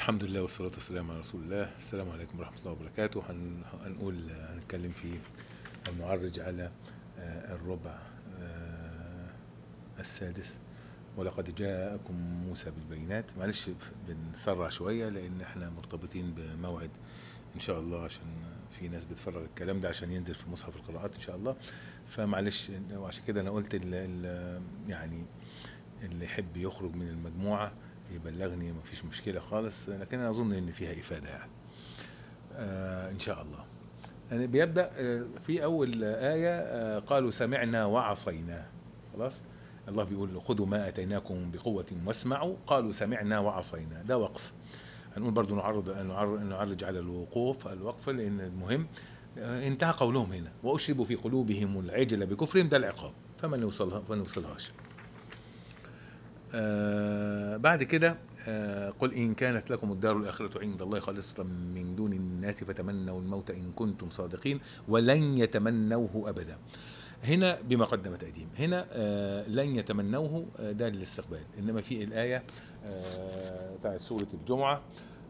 الحمد لله والصلاة والسلام على رسول الله السلام عليكم ورحمة الله وبركاته هن- هنقول هنتكلم في المعرج على آه، الربع آه، السادس ولقد جاءكم موسى بالبينات معلش بنسرع شوية لأن احنا مرتبطين بموعد إن شاء الله عشان في ناس بتفرغ الكلام ده عشان ينزل في مصحف القراءات إن شاء الله فمعلش وعشان كده أنا قلت ال ال يعني اللي يحب يخرج من المجموعة يبلغني مفيش مشكلة خالص لكن أنا أظن إن فيها إفادة يعني آه إن شاء الله يعني بيبدأ آه، في أول آية آه، قالوا سمعنا وعصينا خلاص الله بيقول له خذوا ما أتيناكم بقوة واسمعوا قالوا سمعنا وعصينا ده وقف هنقول برضو نعرض نعرض نعرج على الوقوف الوقف لأن المهم آه، انتهى قولهم هنا وأشربوا في قلوبهم العجل بكفرهم ده العقاب فما نوصلها ما نوصلهاش آه بعد كده آه قل إن كانت لكم الدار الآخرة عند الله خالصة من دون الناس فتمنوا الموت إن كنتم صادقين ولن يتمنوه أبدا هنا بما قدمت أيديهم هنا آه لن يتمنوه آه ده للاستقبال إنما في الآية آه بتاعت سورة الجمعة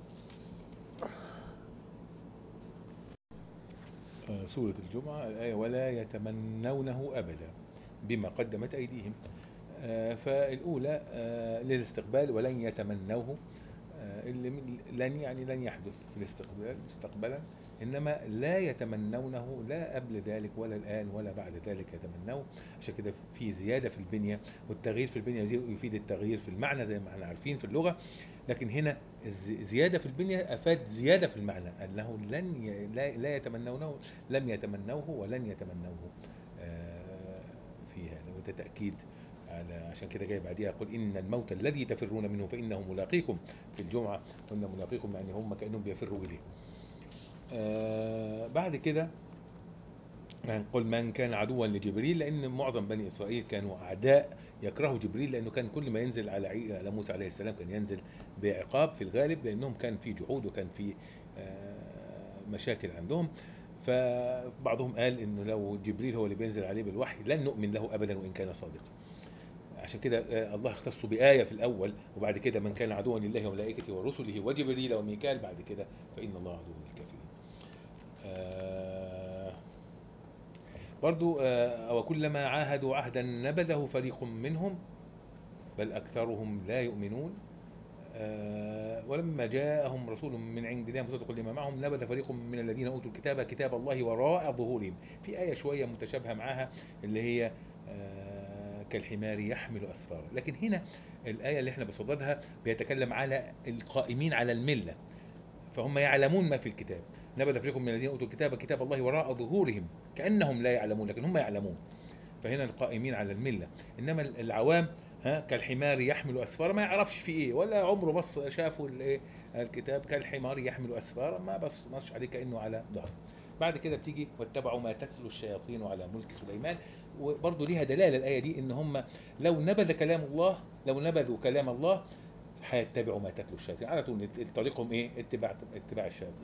آه سورة الجمعة الآية ولا يتمنونه أبدا بما قدمت أيديهم آه، فالأولى آه، للاستقبال ولن يتمنوه آه، اللي من- لن يعني لن يحدث في الاستقبال مستقبلا إنما لا يتمنونه لا قبل ذلك ولا الآن ولا بعد ذلك يتمنوه عشان كده في زيادة في البنية والتغيير في البنية يزيد- يفيد التغيير في المعنى زي ما احنا عارفين في اللغة لكن هنا الز- زيادة في البنية أفاد زيادة في المعنى أنه لن ي... لا, لا يتمنونه لم يتمنوه ولن يتمنوه آه، في هذا وده تأكيد على عشان كده جاي بعديها قل إن الموت الذي تفرون منه فإنه ملاقيكم في الجمعة قلنا ملاقيكم يعني هم كأنهم بيفروا إليه آه بعد كده يعني قل من كان عدوا لجبريل لأن معظم بني إسرائيل كانوا أعداء يكرهوا جبريل لأنه كان كل ما ينزل على عي- على موسى عليه السلام كان ينزل بعقاب في الغالب لأنهم كان في جحود وكان في آه، مشاكل عندهم فبعضهم قال انه لو جبريل هو اللي بينزل عليه بالوحي لن نؤمن له ابدا وان كان صادقا عشان كده آه، الله اختصه بآية في الأول وبعد كده من كان عدوا لله وملائكته ورسله وجبريل وميكال بعد كده فإن الله عدو للكافرين آه، برضو آه، أو كلما عاهدوا عهدا نبذه فريق منهم بل أكثرهم لا يؤمنون آه، ولما جاءهم رسول من عند الله مصدق لما معهم نبذ فريق من الذين اوتوا الكتاب كتاب الله وراء ظهورهم في آية شوية متشابهة معاها اللي هي آه، كالحمار يحمل أسفارا لكن هنا الآية اللي احنا بصددها بيتكلم على القائمين على الملة فهم يعلمون ما في الكتاب نبذ فريق من الذين اوتوا الكتاب كتاب الله وراء ظهورهم كأنهم لا يعلمون لكن هم يعلمون فهنا القائمين على الملة إنما العوام ها كالحمار يحمل أسفارا ما يعرفش في إيه ولا عمره بص شافوا الإيه الكتاب كالحمار يحمل أسفارا ما بص مش عليه كأنه على ظهر بعد كده بتيجي واتبعوا ما تتلو الشياطين على ملك سليمان وبرضه ليها دلالة الآية دي إن هم لو نبذ كلام الله لو نبذوا كلام الله هيتبعوا ما تتلو الشياطين على طول طريقهم إيه اتباع اتباع الشياطين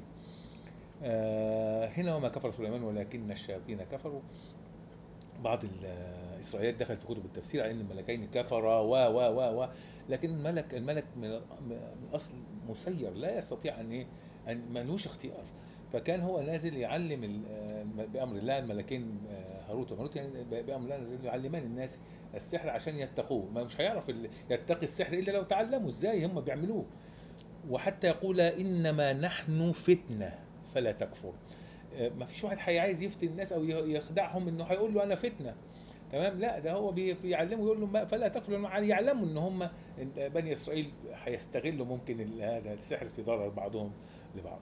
آه هنا وما كفر سليمان ولكن الشياطين كفروا بعض الاسرائيليات دخلت في كتب التفسير على ان الملكين كفرا و و و و لكن الملك الملك من من الاصل مسير لا يستطيع ان ايه ان ملوش اختيار فكان هو نازل يعلم ال- بامر الله الملكين آه، هاروت وماروت يعني بامر الله نازل يعلمان الناس السحر عشان يتقوه ما مش هيعرف ال- يتقي السحر الا لو تعلموا ازاي هم بيعملوه وحتى يقول انما نحن فتنه فلا تكفر آه، ما فيش واحد حي عايز يفتن الناس او ي- يخدعهم انه هيقول له انا فتنه تمام لا ده هو بي- بيعلمه يقول له ما فلا تكفر لانه يعلموا ان هم بني اسرائيل هيستغلوا ممكن ال- هذا السحر في ضرر بعضهم لبعض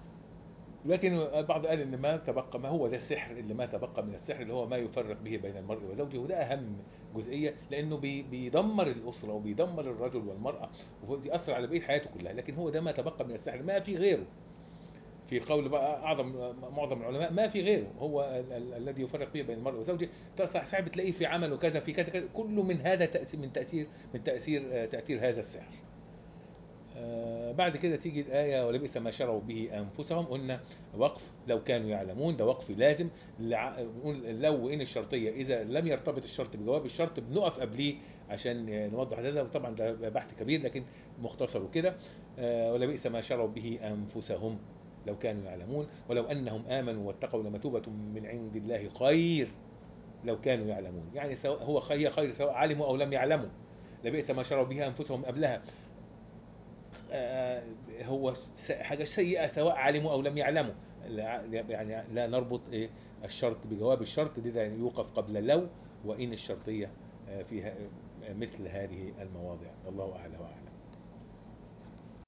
لكن البعض قال ان ما تبقى ما هو ده السحر اللي ما تبقى من السحر اللي هو ما يفرق به بين المرء وزوجه وده اهم جزئيه لانه بي- بيدمر الاسره وبيدمر الرجل والمراه وبيأثر على بقيه حياته كلها لكن هو ده ما تبقى من السحر ما في غيره في قول بقى اعظم معظم العلماء ما في غيره هو ال- ال- الذي يفرق به بين المرء وزوجه صعب تلاقيه في عمل وكذا في كذا كله من هذا تأثير من تأثير من تأثير آه، تأثير هذا السحر آه، بعد كده تيجي الآية ولبئس ما شروا به أنفسهم قلنا وقف لو كانوا يعلمون ده وقف لازم لع- نقول لو إن الشرطية إذا لم يرتبط الشرط بجواب الشرط بنقف قبليه عشان نوضح هذا وطبعا ده بحث كبير لكن مختصر وكده آه، ولبئس ما شروا به أنفسهم لو كانوا يعلمون ولو أنهم آمنوا واتقوا لمثوبة من عند الله خير لو كانوا يعلمون يعني سواء هو خير خير سواء علموا أو لم يعلموا لبئس ما شروا به أنفسهم قبلها آه، هو س- حاجة سيئة سواء علموا أو لم يعلموا لا- يعني لا نربط إيه الشرط بجواب الشرط لذا يوقف قبل لو وإن الشرطية آه، فيها آه، مثل هذه المواضع والله أعلى وأعلم